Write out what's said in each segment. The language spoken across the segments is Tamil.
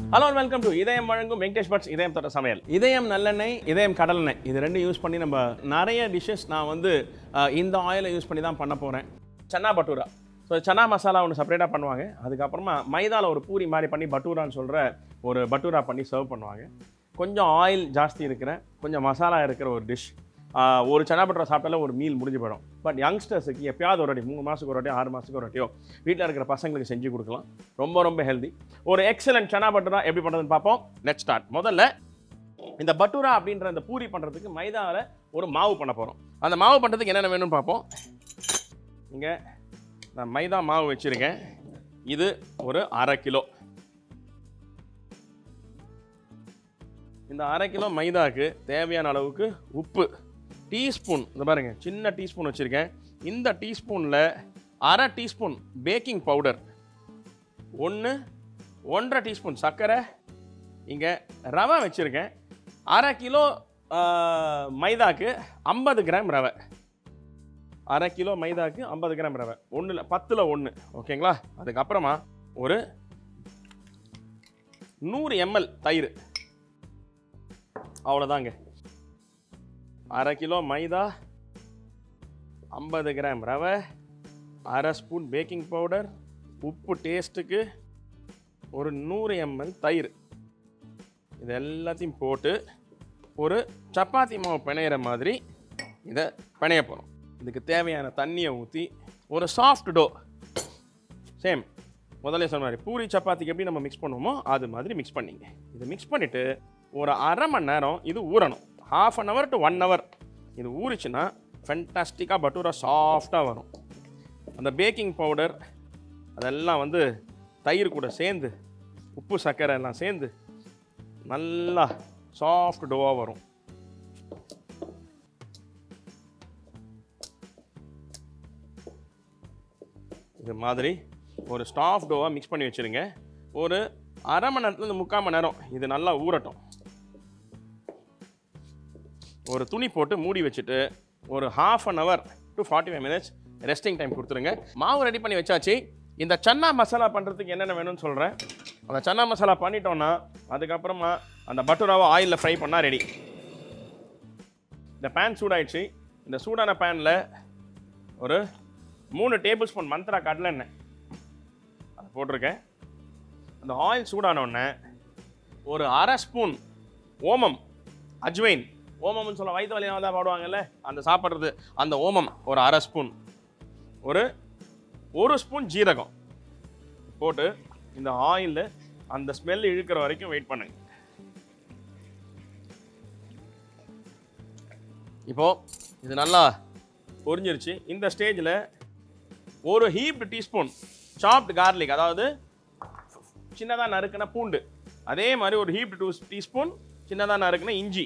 ஹலோ வெல்கம் டு இதயம் வழங்கும் வெங்கடேஷ் பட்ஸ் இதயம் தொட்ட சமையல் இதயம் நல்லெண்ணெய் இதயம் கடலெண்ணெய் இது ரெண்டும் யூஸ் பண்ணி நம்ம நிறைய டிஷ்ஷஸ் நான் வந்து அஹ், இந்த ஆயிலை யூஸ் பண்ணி தான் பண்ண போகிறேன் சன்னா பட்டூரா ஸோ சன்னா மசாலா ஒன்று செப்பரேட்டாக பண்ணுவாங்க அதுக்கப்புறமா மைதாவில் ஒரு பூரி மாதிரி பண்ணி பட்டூரான்னு சொல்கிற ஒரு பட்டூரா பண்ணி சர்வ் பண்ணுவாங்க கொஞ்சம் ஆயில் ஜாஸ்தி இருக்கிற கொஞ்சம் மசாலா இருக்கிற ஒரு டிஷ் ஒரு சன்னா பட்டூரா சாப்பிட்டாலே ஒரு மீல் முடிஞ்சு போயிடும் பட் யங்ஸ்டர்ஸுக்கு எப்பயாவது ஒரு வாட்டி மூணு மாதத்துக்கு ஒரு வாட்டியோ ஆறு மாதத்துக்கு ஒரு வாட்டியோ வீட்டில் இருக்கிற பசங்களுக்கு செஞ்சு கொடுக்கலாம் ரொம்ப ரொம்ப ஹெல்தி ஒரு எக்ஸலண்ட் சனா பட்டூரா எப்படி பண்ணுறதுன்னு பார்ப்போம் லெட் ஸ்டார்ட் முதல்ல இந்த பட்டூரா அப்படின்ற இந்த பூரி பண்ணுறதுக்கு மைதாவில் ஒரு மாவு பண்ண போகிறோம் அந்த மாவு பண்ணுறதுக்கு என்னென்ன வேணும்னு பார்ப்போம் இங்கே நான் மைதா மாவு வச்சுருக்கேன் இது ஒரு அரை கிலோ இந்த அரை கிலோ மைதாக்கு தேவையான அளவுக்கு உப்பு டீஸ்பூன் இந்த பாருங்க சின்ன டீஸ்பூன் வச்சுருக்கேன் இந்த டீஸ்பூனில் அரை டீஸ்பூன் பேக்கிங் பவுடர் ஒன்று ஒன்றரை டீஸ்பூன் சர்க்கரை இங்கே ரவை வச்சுருக்கேன் அரை கிலோ ஆ, மைதாக்கு ஐம்பது கிராம் ரவை அரை கிலோ மைதாக்கு ஐம்பது கிராம் ரவை ஒன்றில் பத்தில் ஒன்று ஓகேங்களா அதுக்கப்புறமா ஒரு நூறு எம்எல் தயிர் அவ்வளோதாங்க அரை கிலோ மைதா ஐம்பது கிராம் ரவை அரை ஸ்பூன் பேக்கிங் பவுடர் உப்பு டேஸ்ட்டுக்கு ஒரு நூறு எம்எல் தயிர் இது எல்லாத்தையும் போட்டு ஒரு சப்பாத்தி மாவு பிணையிற மாதிரி இதை பிணைய போகிறோம் இதுக்கு தேவையான தண்ணியை ஊற்றி ஒரு சாஃப்ட் டோ சேம் முதல்ல சொன்ன மாதிரி பூரி சப்பாத்திக்கு எப்படி நம்ம மிக்ஸ் பண்ணுவோமோ அது மாதிரி மிக்ஸ் பண்ணிங்க இதை மிக்ஸ் பண்ணிவிட்டு ஒரு அரை மணி நேரம் இது ஊறணும் half an hour to one hour இது ஊறிச்சுன்னா ஃபென்டாஸ்டிக்காக பட்டூரா சாஃப்டாக வரும் அந்த பேக்கிங் பவுடர் அதெல்லாம் வந்து தயிர் கூட சேர்ந்து உப்பு சர்க்கரை எல்லாம் சேர்ந்து நல்லா சாஃப்ட் டோவாக வரும் இது மாதிரி ஒரு ஸ்டாஃப் டோவாக மிக்ஸ் பண்ணி வச்சுருங்க ஒரு அரை மணி நேரத்துலேருந்து முக்கால் மணி நேரம் இது நல்லா ஊறட்டும் ஒரு துணி போட்டு மூடி வச்சுட்டு ஒரு half an hour to forty five minutes resting time கொடுத்துருங்க மாவு ரெடி பண்ணி வச்சாச்சு இந்த சன்னா மசாலா பண்ணுறதுக்கு என்னென்ன வேணும்னு சொல்கிறேன் அந்த சன்னா மசாலா பண்ணிட்டோன்னா அதுக்கப்புறமா அந்த பட்டூராவை ஆயிலில் ஃப்ரை பண்ணால் ரெடி இந்த பேன் சூடாயிடுச்சு இந்த சூடான பேனில் ஒரு மூணு டேபிள் ஸ்பூன் மந்த்ரா கடலை எண்ணெய் அதை போட்டிருக்கேன் அந்த ஆயில் சூடான உடனே ஒரு அரை ஸ்பூன் ஓமம் அஜ்வைன் ஓமம்னு சொல்ல வயிற்று வலியாக தான் பாடுவாங்கல்ல அந்த சாப்பிட்றது அந்த ஓமம் ஒரு அரை ஸ்பூன் ஒரு ஒரு ஸ்பூன் ஜீரகம் போட்டு இந்த ஆயிலில் அந்த ஸ்மெல் இழுக்கிற வரைக்கும் வெயிட் பண்ணுங்க இப்போ இது நல்லா பொரிஞ்சிருச்சு இந்த ஸ்டேஜில் ஒரு ஹீப்டு டீஸ்பூன் சாப்ட் garlic அதாவது சின்னதாக நறுக்கின பூண்டு அதே மாதிரி ஒரு ஹீப்டு டூ டீஸ்பூன் சின்னதாக நறுக்கின இஞ்சி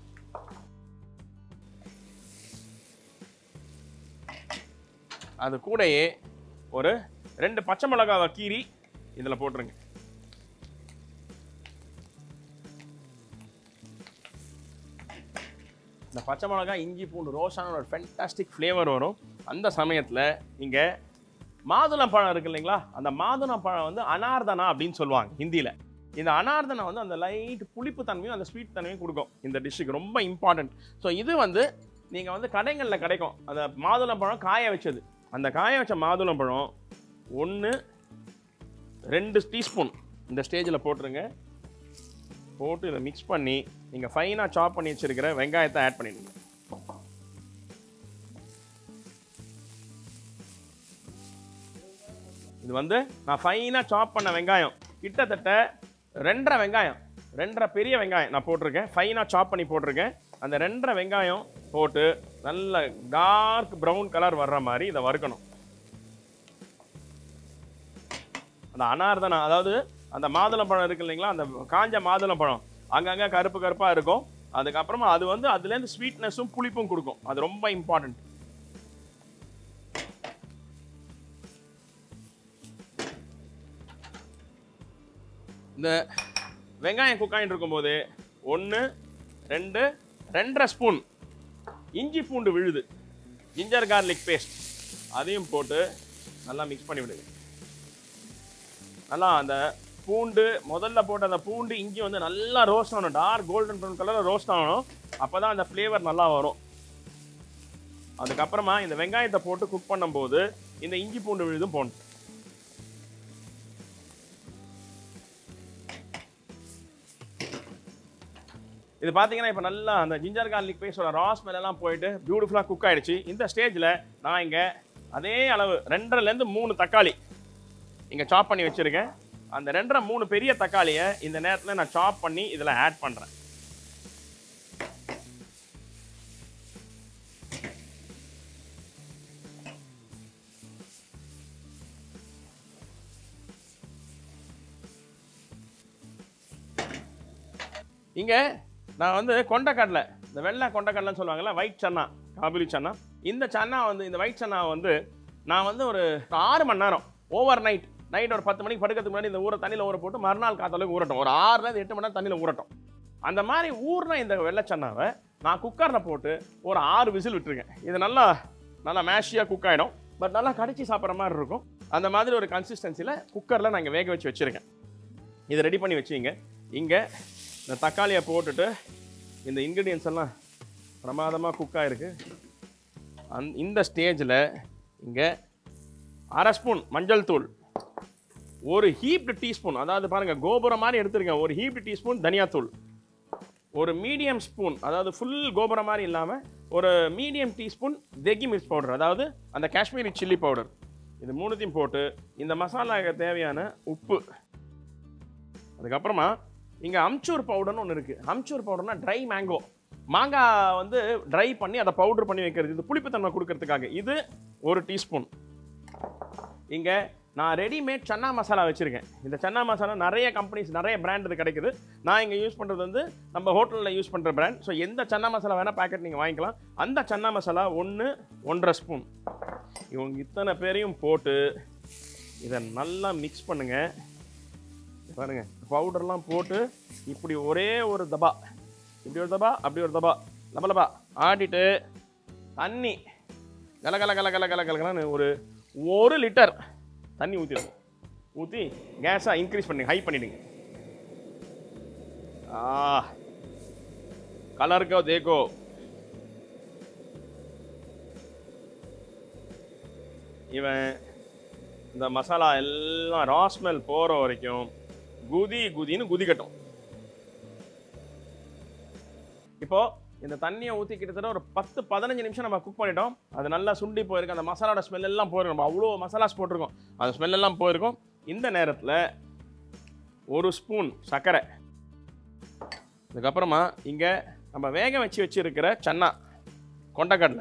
அது கூடயே ஒரு ரெண்டு பச்சை மிளகாவை கீறி இதில் போட்டுருங்க இந்த பச்சை மிளகாய் இஞ்சி பூண்டு ரோஸான ஒரு ஃபென்டாஸ்டிக் ஃப்ளேவர் வரும் அந்த சமயத்தில் இங்கே மாதுளம்பழம் இருக்கு இல்லைங்களா அந்த மாதுளம்பழம் வந்து அனார்தனா அப்படின்னு சொல்லுவாங்க ஹிந்தியில் இந்த அனார்தனா வந்து அந்த லைட் புளிப்பு தன்மையும் அந்த ஸ்வீட் தன்மையும் கொடுக்கும் இந்த டிஷ்ஷுக்கு ரொம்ப இம்பார்ட்டன்ட் ஸோ இது வந்து நீங்கள் வந்து கடைகளில் கிடைக்கும் அந்த மாதுளம்பழம் காய வச்சது அந்த காய வச்ச மாதுளம்பழம் ஒன்று ரெண்டு டீஸ்பூன் இந்த ஸ்டேஜில் போட்டுருங்க போட்டு இதை மிக்ஸ் பண்ணி நீங்கள் ஃபைனாக சாப் பண்ணி வச்சிருக்கிற வெங்காயத்தை ஆட் பண்ணிடுங்க இது வந்து நான் ஃபைனாக சாப் பண்ண வெங்காயம் கிட்டத்தட்ட ரெண்டரை வெங்காயம் ரெண்டரை பெரிய வெங்காயம் நான் போட்டிருக்கேன் ஃபைனாக சாப் பண்ணி போட்டிருக்கேன் அந்த ரெண்டரை வெங்காயம் போட்டு நல்ல டார்க் ப்ரௌன் கலர் வர்ற மாதிரி இதை வறுக்கணும் அந்த அனார்தனா அதாவது அந்த மாதுளம்பழம் இருக்கு இல்லைங்களா அந்த காஞ்ச மாதுளம்பழம் அங்கங்கே கருப்பு கருப்பாக இருக்கும் அதுக்கப்புறமா அது வந்து அதுலேருந்து ஸ்வீட்னஸும் புளிப்பும் கொடுக்கும் அது ரொம்ப இம்பார்ட்டன்ட் இந்த வெங்காயம் குக்காயின் இருக்கும்போது ஒன்று ரெண்டு ரெண்டரை ஸ்பூன் இஞ்சி பூண்டு விழுது ஜிஞ்சர் கார்லிக் பேஸ்ட் அதையும் போட்டு நல்லா மிக்ஸ் பண்ணி விடுங்க நல்லா அந்த பூண்டு முதல்ல போட்ட அந்த பூண்டு இஞ்சி வந்து நல்லா ரோஸ்ட் ஆகணும் டார்க் கோல்டன் ப்ரௌன் கலரில் ரோஸ்ட் ஆகணும் அப்போ தான் அந்த ஃப்ளேவர் நல்லா வரும் அதுக்கப்புறமா இந்த வெங்காயத்தை போட்டு குக் பண்ணும்போது இந்த இஞ்சி பூண்டு விழுதும் போடணும் இது பார்த்தீங்கன்னா இப்போ நல்லா அந்த ஜிஞ்சர் கார்லிக் பேஸ்டோட ராஸ் எல்லாம் போயிட்டு பியூட்டிஃபுல்லாக குக் ஆயிடுச்சு இந்த ஸ்டேஜில் நான் இங்கே அதே அளவு ரெண்டரைலேருந்து மூணு தக்காளி இங்கே சாப் பண்ணி வச்சுருக்கேன் அந்த ரெண்டரை மூணு பெரிய தக்காளியை இந்த நேரத்தில் நான் சாப் பண்ணி இதில் ஆட் பண்ணுறேன் இங்கே நான் வந்து கொண்டக்கடலை இந்த வெள்ளை கொண்டக்கடலைன்னு சொல்லுவாங்கல்ல ஒயிட் சன்னா காபுலி சன்னா இந்த சன்னா வந்து இந்த ஒயிட் சன்னா வந்து நான் வந்து ஒரு ஆறு மணி நேரம் ஓவர் நைட் நைட் ஒரு பத்து மணிக்கு படுக்கிறதுக்கு முன்னாடி இந்த ஊற தண்ணியில் ஊற போட்டு மறுநாள் காத்தாலுக்கு ஊறட்டும் ஒரு ஆறுலேருந்து எட்டு மணி நேரம் தண்ணியில் ஊறட்டும் அந்த மாதிரி ஊறின இந்த வெள்ளை சன்னாவை நான் குக்கரில் போட்டு ஒரு ஆறு விசில் விட்டுருக்கேன் இது நல்லா நல்லா மேஷியாக குக் ஆகிடும் பட் நல்லா கடிச்சு சாப்பிட்ற மாதிரி இருக்கும் அந்த மாதிரி ஒரு கன்சிஸ்டன்சியில் குக்கரில் நான் இங்கே வேக வச்சு வச்சுருக்கேன் இதை ரெடி பண்ணி வச்சுங்க இங்கே இந்த தக்காளியை போட்டுட்டு இந்த இன்க்ரீடியன்ஸ் எல்லாம் பிரமாதமாக குக் ஆகிருக்கு அந் இந்த ஸ்டேஜில் இங்கே அரை ஸ்பூன் மஞ்சள் தூள் ஒரு ஹீப்டு டீஸ்பூன் அதாவது பாருங்கள் கோபுரம் மாதிரி எடுத்துருக்கேன் ஒரு ஹீப்டு டீஸ்பூன் தனியாத்தூள் ஒரு மீடியம் ஸ்பூன் அதாவது ஃபுல் கோபுரம் மாதிரி இல்லாமல் ஒரு medium teaspoon degi mirch powder அதாவது அந்த காஷ்மீரி சில்லி பவுடர் இது மூணுத்தையும் போட்டு இந்த மசாலாவுக்கு தேவையான உப்பு அதுக்கப்புறமா இங்கே அம்ச்சூர் பவுடர்னு ஒன்று இருக்குது அம்ச்சூர் பவுடர்னா ட்ரை மேங்கோ மாங்காய் வந்து ட்ரை பண்ணி அதை பவுடர் பண்ணி வைக்கிறது இது புளிப்புத்தன்மை கொடுக்கறதுக்காக இது ஒரு டீஸ்பூன் இங்கே நான் ரெடிமேட் சன்னா மசாலா வச்சுருக்கேன் இந்த சன்னா மசாலா நிறைய கம்பெனிஸ் நிறைய பிராண்ட் இது கிடைக்குது நான் இங்கே யூஸ் பண்ணுறது வந்து நம்ம ஹோட்டலில் யூஸ் பண்ணுற பிராண்ட் ஸோ எந்த சன்னா மசாலா வேணால் பேக்கெட் நீங்கள் வாங்கிக்கலாம் அந்த சன்னா மசாலா ஒன்று ஒன்றரை ஸ்பூன் இவங்க இத்தனை பேரையும் போட்டு இதை நல்லா மிக்ஸ் பண்ணுங்கள் பாருங்க பவுடர்லாம் போட்டு இப்படி ஒரே ஒரு தபா இப்படி ஒரு தபா அப்படி ஒரு தபா லப லபா ஆடிட்டு தண்ணி கல கல கல கல கல கலன்னு ஒரு ஒரு லிட்டர் தண்ணி ஊற்றிடுங்க ஊற்றி கேஸை இன்க்ரீஸ் பண்ணுங்க ஹை பண்ணிடுங்க ஆ கலர் கோ தேக்கோ இவன் இந்த மசாலா எல்லாம் ரா ஸ்மெல் போகிற வரைக்கும் குதி குதின்னு குதிக்கட்டும் இப்போ இந்த தண்ணியை ஊற்றி கிட்டத்தட்ட ஒரு பத்து பதினஞ்சு நிமிஷம் நம்ம குக் பண்ணிட்டோம் அது நல்லா சுண்டி போயிருக்கு அந்த மசாலாவோட ஸ்மெல் எல்லாம் போயிருக்கும் நம்ம அவ்வளோ மசாலாஸ் போட்டிருக்கோம் அந்த ஸ்மெல் எல்லாம் போயிருக்கும் இந்த நேரத்தில் ஒரு ஸ்பூன் சர்க்கரை அதுக்கப்புறமா இங்கே நம்ம வேக வச்சு வச்சிருக்கிற சன்னா கொண்டக்கடலை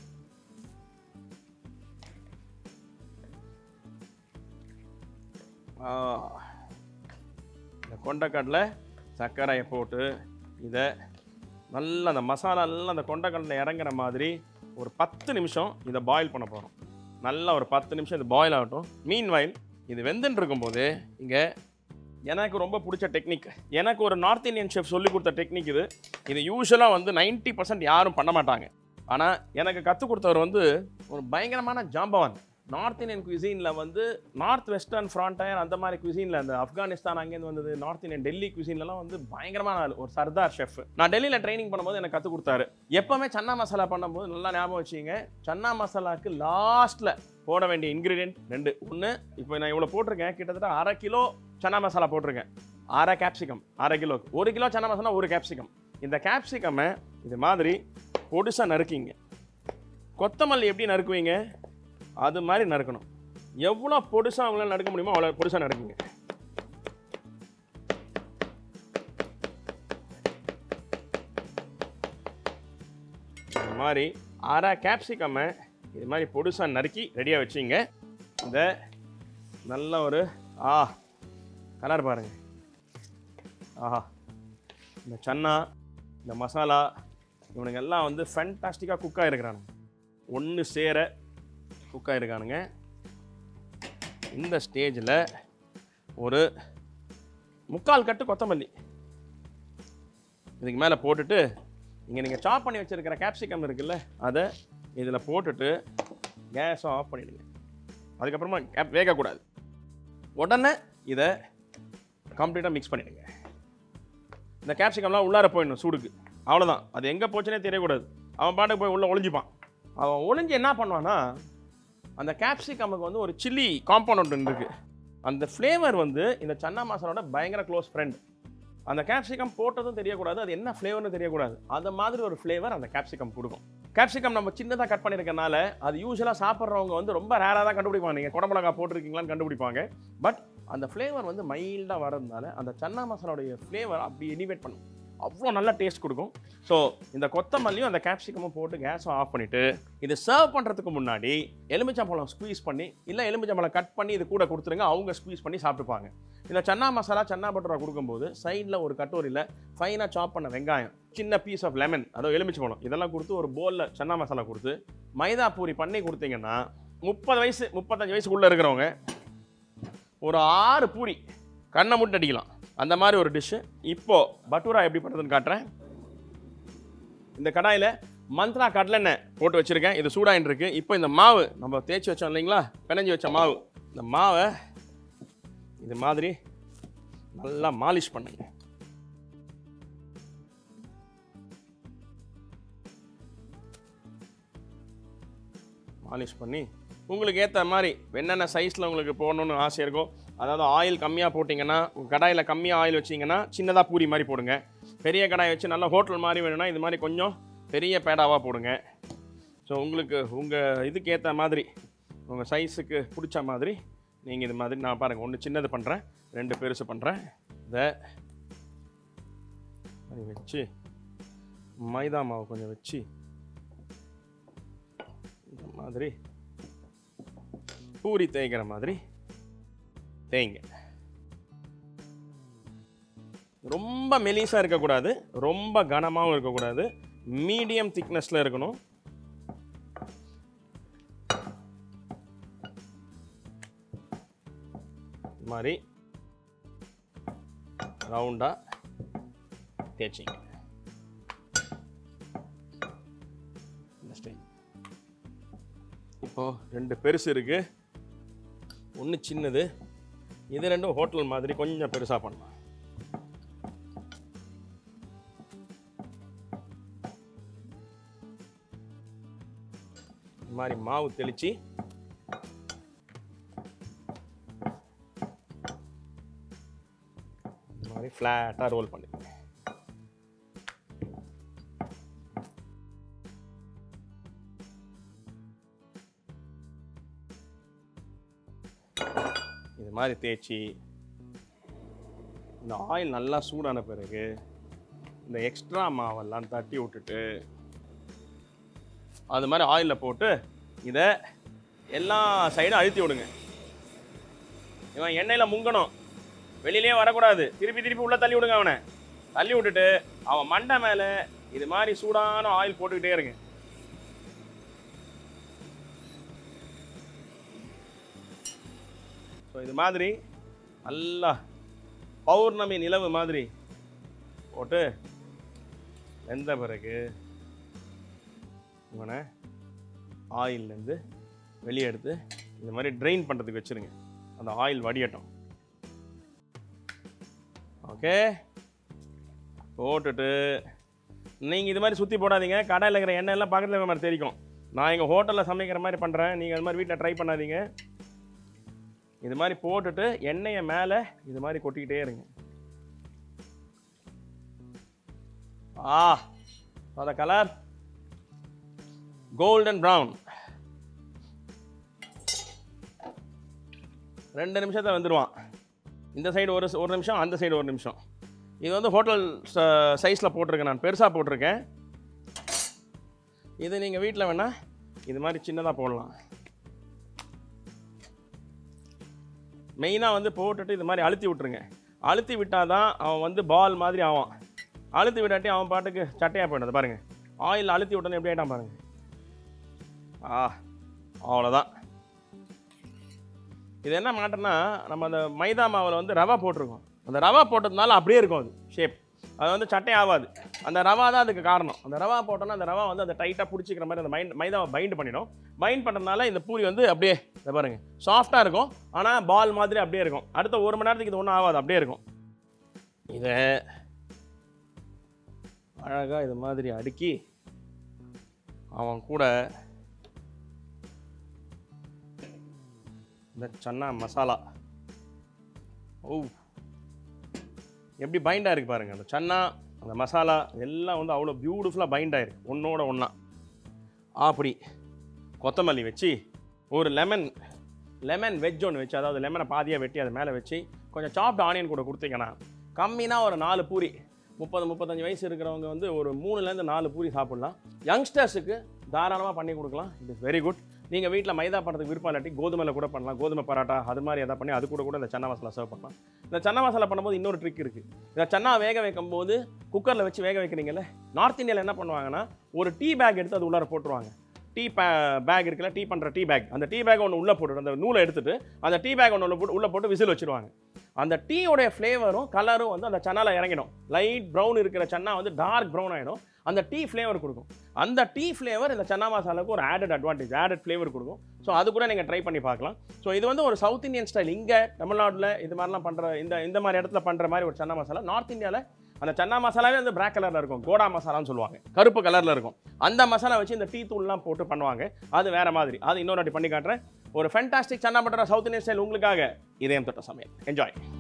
ஆ, இந்த கொண்டக்கடலை சர்க்கரையை போட்டு இதை நல்லா அந்த மசாலா எல்லாம் அந்த கொண்டக்கடலை இறங்குற மாதிரி ஒரு பத்து நிமிஷம் இதை பாயில் பண்ண போகிறோம் நல்லா ஒரு பத்து நிமிஷம் இது பாயில் ஆகட்டும் மீன் வயல் இது வெந்துன்னு இருக்கும்போது இங்கே எனக்கு ரொம்ப பிடிச்ச டெக்னிக் எனக்கு ஒரு நார்த் இந்தியன் ஷெஃப் சொல்லி கொடுத்த டெக்னிக் இது இது யூஸ்வலாக வந்து 90% பர்சன்ட் யாரும் பண்ண மாட்டாங்க ஆனால் எனக்கு கற்றுக் கொடுத்தவர் வந்து ஒரு பயங்கரமான ஜாம்பவான் நார்த் இந்தியன் குவிசீனில் வந்து நார்த் வெஸ்டர்ன் ஃப்ரான்டயர் அந்த மாதிரி குவிசீனில் அந்த ஆப்கானிஸ்தான் அங்கேருந்து வந்தது நார்த் இந்தியன் டெல்லி குவிசீன்லலாம் வந்து பயங்கரமான ஆள் ஒரு சர்தார் ஷெஃப் நான் டெல்லியில் ட்ரைனிங் பண்ணும்போது எனக்கு கற்றுக் கொடுத்தாரு எப்போவுமே சன்னா மசாலா பண்ணும்போது நல்லா ஞாபகம் வச்சுங்க சன்னா மசாலாக்கு லாஸ்ட்டில் போட வேண்டிய இன்க்ரீடியன்ட் ரெண்டு ஒன்று இப்போ நான் இவ்வளோ போட்டிருக்கேன் கிட்டத்தட்ட அரை கிலோ சன்னா மசாலா போட்டிருக்கேன் அரை கேப்சிகம் அரை கிலோ ஒரு கிலோ சன்னா மசாலா ஒரு கேப்சிகம் இந்த கேப்சிகமை இது மாதிரி பொடிசாக நறுக்கிங்க கொத்தமல்லி எப்படி நறுக்குவீங்க அது மாதிரி நறுக்கணும் எவ்வளோ பொடிசாக அவங்களால நறுக்க முடியுமோ அவ்வளோ பொடிசாக நறுக்குங்க இந்த மாதிரி அரை கேப்சிகம்மை இது மாதிரி பொடிசாக நறுக்கி ரெடியாக வச்சிங்க இந்த நல்ல ஒரு ஆ கலர் பாருங்க ஆஹா இந்த சன்னா இந்த மசாலா இவனுங்க எல்லாம் வந்து ஃபேண்டாஸ்டிக்காக குக் ஆகிருக்கிறானுங்க ஒன்று சேர குக் ஆகிருக்கானுங்க இந்த ஸ்டேஜில் ஒரு முக்கால் கட்டு கொத்தமல்லி இதுக்கு மேலே போட்டுட்டு இங்கே நீங்கள் சாப் பண்ணி வச்சுருக்கிற கேப்சிகம் இருக்குல்ல அதை இதில் போட்டுட்டு கேஸை ஆஃப் பண்ணிடுங்க அதுக்கப்புறமா கேப் வேகக்கூடாது உடனே இதை கம்ப்ளீட்டாக மிக்ஸ் பண்ணிடுங்க இந்த கேப்சிகம்லாம் உள்ளார போயிடணும் சூடுக்கு அவ்வளோதான் அது எங்கே போச்சுனே தெரியக்கூடாது அவன் பாட்டுக்கு போய் உள்ளே ஒளிஞ்சிப்பான் அவன் ஒளிஞ்சு என்ன பண்ணுவான்னா அந்த கேப்சிகமுக்கு வந்து ஒரு சில்லி காம்பவுண்ட் ஒன்று இருக்குது அந்த ஃப்ளேவர் வந்து இந்த சன்னா மசாலோட பயங்கர க்ளோஸ் ஃப்ரெண்ட் அந்த கேப்சிகம் போட்டதும் தெரியக்கூடாது அது என்ன ஃப்ளேவர்னு தெரியக்கூடாது அந்த மாதிரி ஒரு ஃப்ளேவர் அந்த கேப்சிகம் கொடுக்கும் கேப்சிகம் நம்ம சின்னதாக கட் பண்ணியிருக்கனால அது யூஸ்வலாக சாப்பிட்றவங்க வந்து ரொம்ப ரேராக தான் கண்டுபிடிப்பாங்க நீங்கள் குடமிளகா போட்டிருக்கீங்களான்னு கண்டுபிடிப்பாங்க பட் அந்த ஃப்ளேவர் வந்து மைல்டாக வரதுனால அந்த சன்னா மசாலோடைய ஃப்ளேவர் அப்படி எலிவேட் பண்ணும் அவ்வளோ நல்ல டேஸ்ட் கொடுக்கும் ஸோ இந்த கொத்தமல்லியும் அந்த கேப்சிகமும் போட்டு கேஸும் ஆஃப் பண்ணிவிட்டு இது சர்வ் பண்ணுறதுக்கு முன்னாடி எலுமிச்சம்பழம் ஸ்குவீஸ் பண்ணி இல்லை எலுமிச்சம்பழம் கட் பண்ணி இது கூட கொடுத்துருங்க அவங்க ஸ்குவீஸ் பண்ணி சாப்பிட்டுப்பாங்க இந்த சன்னா மசாலா சன்னா பட்டரா கொடுக்கும்போது சைடில் ஒரு கட்டோரியில் ஃபைனாக சாப் பண்ண வெங்காயம் சின்ன பீஸ் ஆஃப் லெமன் அதோ எலுமிச்சம்பழம் இதெல்லாம் கொடுத்து ஒரு போலில் சன்னா மசாலா கொடுத்து மைதா பூரி பண்ணி கொடுத்தீங்கன்னா முப்பது வயசு முப்பத்தஞ்சு வயசுக்குள்ளே இருக்கிறவங்க ஒரு ஆறு பூரி கண்ணை முட்டு அடிக்கலாம் அந்த மாதிரி ஒரு டிஷ்ஷு இப்போது பட்டூரா எப்படி பண்ணுறதுன்னு காட்டுறேன் இந்த கடாயில் மந்த்ரா கடலெண்ணெய் போட்டு வச்சுருக்கேன் இது சூடாயின்னு இருக்கு இப்போ இந்த மாவு நம்ம தேய்ச்சி வச்சோம் இல்லைங்களா பிணைஞ்சி வச்ச மாவு இந்த மாவை இது மாதிரி நல்லா மாலிஷ் பண்ணுங்க மாலிஷ் பண்ணி உங்களுக்கு ஏற்ற மாதிரி என்னென்ன சைஸில் உங்களுக்கு போடணும்னு ஆசை இருக்கோ அதாவது ஆயில் கம்மியாக போட்டிங்கன்னா உங்கள் கடாயில் கம்மியாக ஆயில் வச்சிங்கன்னா சின்னதாக பூரி மாதிரி போடுங்க பெரிய கடாய் வச்சு நல்லா ஹோட்டல் மாதிரி வேணும்னா இது மாதிரி கொஞ்சம் பெரிய பேடாவாக போடுங்க ஸோ உங்களுக்கு உங்கள் இதுக்கு ஏற்ற மாதிரி உங்கள் சைஸுக்கு பிடிச்ச மாதிரி நீங்கள் இது மாதிரி நான் பாருங்கள் ஒன்று சின்னது பண்ணுறேன் ரெண்டு பெருசு பண்ணுறேன் இதை மாதிரி வச்சு மைதா மாவு கொஞ்சம் வச்சு இந்த மாதிரி பூரி தேய்க்கிற மாதிரி தேய்ங்க ரொம்ப மெலிசாக இருக்கக்கூடாது ரொம்ப கனமாகவும் இருக்கக்கூடாது மீடியம் திக்னஸில் இருக்கணும் இது மாதிரி ரவுண்டாக தேய்ச்சிங்க இந்த ஸ்டைல் இப்போது ரெண்டு பெருசு இருக்குது ஒன்று சின்னது இது ரெண்டும் ஹோட்டல் மாதிரி கொஞ்சம் பெருசாக பண்ணலாம் இந்த மாதிரி மாவு தெளித்து இந்த மாதிரி ஃப்ளாட்டாக ரோல் பண்ணிடுங்க இது மாதிரி தேய்ச்சி இந்த ஆயில் நல்லா சூடான பிறகு இந்த எக்ஸ்ட்ரா மாவெல்லாம் தட்டி விட்டுட்டு அது மாதிரி ஆயிலில் போட்டு இதை எல்லா சைடும் அழுத்தி விடுங்க இவன் எண்ணெயில் முங்கணும் வெளியிலே வரக்கூடாது திருப்பி திருப்பி உள்ளே தள்ளி விடுங்க அவனை தள்ளி விட்டுட்டு அவன் மண்டை மேலே இது மாதிரி சூடான ஆயில் போட்டுக்கிட்டே இருங்க ஸோ இது மாதிரி நல்லா பௌர்ணமி நிலவு மாதிரி போட்டு வெந்த பிறகு இவனை ஆயில்லேருந்து வெளியே எடுத்து இந்த மாதிரி ட்ரெயின் பண்ணுறதுக்கு வச்சுருங்க அந்த ஆயில் வடியட்டும் ஓகே போட்டுட்டு நீங்கள் இது மாதிரி சுற்றி போடாதீங்க கடையில் இருக்கிற எண்ணெய் எல்லாம் பக்கத்தில் இருக்கிற மாதிரி தெரிக்கும் நான் எங்கள் ஹோட்டலில் சமைக்கிற மாதிரி பண்ணுறேன் நீங்கள் அது மாதிரி வீட்டில் ட்ரை பண்ணாதீங்க இது மாதிரி போட்டுட்டு எண்ணெயை மேலே இது மாதிரி கொட்டிக்கிட்டே இருங்க ஆ அந்த கலர் கோல்டன் ப்ரௌன் ரெண்டு நிமிஷத்தை வந்துடுவான் இந்த சைடு ஒரு ஒரு நிமிஷம் அந்த சைடு ஒரு நிமிஷம் இது வந்து ஹோட்டல் சைஸில் போட்டிருக்கேன் நான் பெருசாக போட்டிருக்கேன் இது நீங்கள் வீட்டில் வேணால் இது மாதிரி சின்னதாக போடலாம் மெயினாக வந்து போட்டுட்டு இது மாதிரி அழுத்தி விட்டுருங்க அழுத்தி விட்டால் தான் அவன் வந்து பால் மாதிரி ஆவான் அழுத்தி விடாட்டி அவன் பாட்டுக்கு சட்டையாக போயிடுது பாருங்கள் ஆயில் அழுத்தி விட்டோன்னு எப்படி ஆகிட்டான் பாருங்கள் ஆ அவ்வளோதான் இது என்ன மாட்டோம்னா நம்ம அந்த மைதா மாவில் வந்து ரவா போட்டிருக்கோம் அந்த ரவா போட்டதுனால அப்படியே இருக்கும் அது ஷேப் அது வந்து சட்டை ஆகாது அந்த ரவா தான் அதுக்கு காரணம் அந்த ரவா போட்டோன்னா அந்த ரவா வந்து அந்த டைட்டாக பிடிச்சிக்கிற மாதிரி அந்த மைண்ட் மைதாவை பைண்ட் பண்ணிடும் பைண்ட் பண்ணுறதுனால இந்த பூரி வந்து அப்படியே இதை பாருங்க சாஃப்டாக இருக்கும் ஆனால் பால் மாதிரி அப்படியே இருக்கும் அடுத்த ஒரு மணி நேரத்துக்கு இது ஒன்றும் ஆகாது அப்படியே இருக்கும் இதை அழகாக இது மாதிரி அடுக்கி அவன் கூட இந்த சன்னா மசாலா ஓ எப்படி பைண்டாக இருக்கு பாருங்க அந்த சன்னா அந்த மசாலா எல்லாம் வந்து அவ்வளோ பியூட்டிஃபுல்லாக பைண்ட் ஆயிருக்கு ஒன்றோட ஒன்றா அப்படி கொத்தமல்லி வச்சு ஒரு லெமன் லெமன் வெஜ் ஒன்று வச்சு அதாவது லெமனை பாதியாக வெட்டி அது மேலே வச்சு கொஞ்சம் சாப்ட் ஆனியன் கூட கொடுத்தீங்கன்னா கம்மினா ஒரு நாலு பூரி முப்பது முப்பத்தஞ்சு வயசு இருக்கிறவங்க வந்து ஒரு மூணுலேருந்து நாலு பூரி சாப்பிட்லாம் யங்ஸ்டர்ஸுக்கு தாராளமாக பண்ணி கொடுக்கலாம் இட் இஸ் வெரி குட் நீங்கள் வீட்டில் மைதா பண்ணுறதுக்கு விருப்பம் இல்லாட்டி கோதுமையில் கூட பண்ணலாம் கோதுமை பரோட்டா அது மாதிரி எதாவது பண்ணி அது கூட கூட இந்த சன்னா மசாலா சர்வ் பண்ணலாம் இந்த சன்னா மசாலா பண்ணும்போது இன்னொரு ட்ரிக் இருக்குது இந்த சன்னா வேக வைக்கும் போது குக்கரில் வச்சு வேக வைக்கிறீங்கல்ல நார்த் இந்தியாவில் என்ன பண்ணுவாங்கன்னா ஒரு டீ பேக் எடுத்து அது உள்ளார போட்டுருவாங்க டீ பேக் இருக்குல்ல டீ பண்ணுற டீ பேக் அந்த டீ பேக் ஒன்று உள்ளே போட்டு அந்த நூலை எடுத்துட்டு அந்த டீ பேக் ஒன்று போட்டு உள்ளே போட்டு விசில் வச்சிருவாங்க அந்த டீயோடைய ஃப்ளேவரும் கலரும் வந்து அந்த சன்னால இறங்கிடும் லைட் ப்ரௌன் இருக்கிற சன்னா வந்து டார்க் ப்ரௌன் ஆகிடும் அந்த டீ ஃப்ளேவர் கொடுக்கும் அந்த டீ ஃப்ளேவர் இந்த சன்னா மசாலாவுக்கு ஒரு ஆடட் அட்வான்டேஜ் ஆடட் ஃப்ளேவர் கொடுக்கும் ஸோ அது கூட நீங்கள் ட்ரை பண்ணி பார்க்கலாம் ஸோ இது வந்து ஒரு சவுத் இந்தியன் ஸ்டைல் இங்கே தமிழ்நாட்டில் இது மாதிரிலாம் பண்ணுற இந்த இந்த மாதிரி இடத்துல பண்ணுற மாதிரி ஒரு சன்னா மசாலா நார்த் இந்தியாவில் அந்த சன்னா மசாலாவே வந்து பிளாக் கலரில் இருக்கும் கோடா மசாலான்னு சொல்லுவாங்க கருப்பு கலரில் இருக்கும் அந்த மசாலா வச்சு இந்த டீ தூள்லாம் போட்டு பண்ணுவாங்க அது வேற மாதிரி அது இன்னொரு வாட்டி பண்ணி காட்டுறேன் ஒரு fantastic chana butter South Indian style உங்களுக்காக இதயம் தொட்ட சமையல் என்ஜாய்